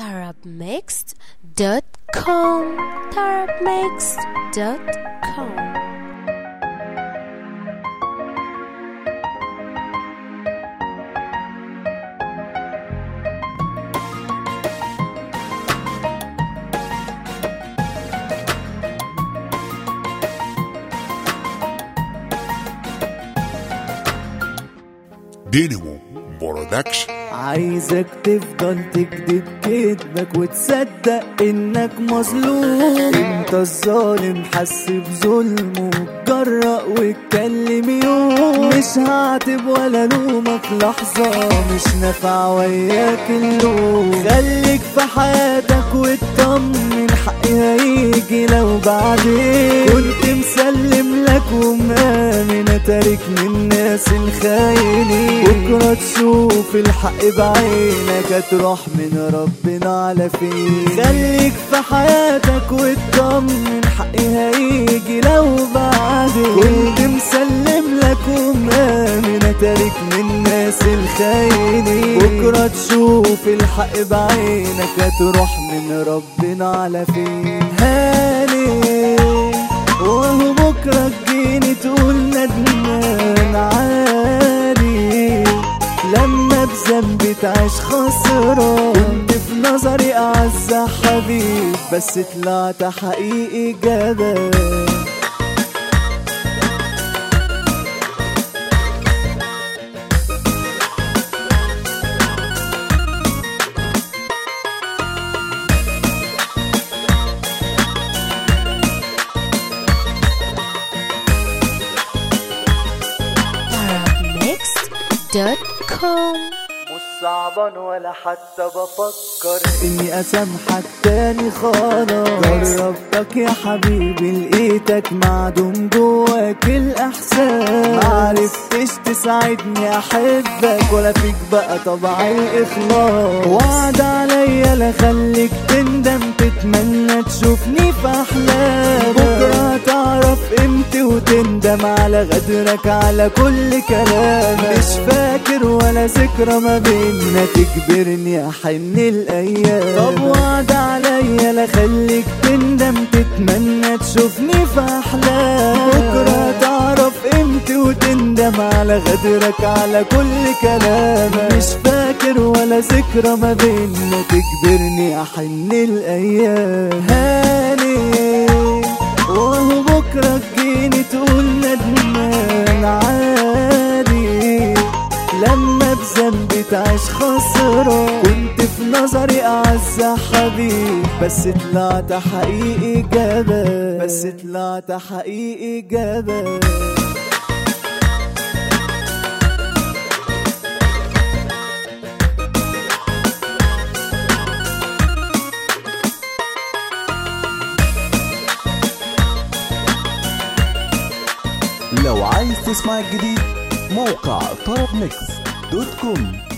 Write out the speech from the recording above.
tarabmixed.com tarabmixed.com دينامو برودكشن عايزك تفضل تكذب كدبك وتصدق انك مظلوم انت الظالم حس بظلمه جرأ واتكلم يوم مش هعتب ولا لومك لحظة مش نافع وياك اللوم خليك في حياتك واطمن حقي هيجي لو بعدين كنت مسلم لك ومآمن اتارك من الناس الخاينين بكرة تشوف الحق بعينك هتروح من ربنا على فين خليك في حياتك واطمن حقي هيجي لو بعدين كنت مسلم لك ومآمن اتارك من الناس الخاينين بكرة تشوف الحق بعينك هتروح من ربنا على فين هاني وهو بكرة تجيني تقول ندمان عادي لما بذنبي تعيش خسران كنت في نظري أعز حبيب بس طلعت حقيقي جبان tarabmixed.com مش صعبان ولا حتى بفكر اني اسامحك تاني خلاص جربتك يا حبيبي لقيتك معدوم جواك الاحساس معرفتش تساعدني احبك ولا فيك بقى طبع الاخلاص وعد عليا لا خليك تندم تتمنى تشوفني في احلامك بكره تعرف قيمتي وتندم على غدرك على كل كلامك مش فاكر ولا ذكرى ما بينا تجبرني احن الايام طب وعد عليا لا خليك تندم تتمنى تشوفني في احلامك بكره تعرف قيمتي وتندم على غدرك على كل كلامك مش فاكر ولا ذكرى ما بينا تجبرني احن الايام هاني وهو بكره تجيني تقول ندمان عادي لما بذنبي تعيش خسران كنت في نظري أعز حبيب بس طلعت حقيقي جبان بس طلعت حقيقي جبان لو عايز تسمع الجديد موقع طرب ميكس دوت كوم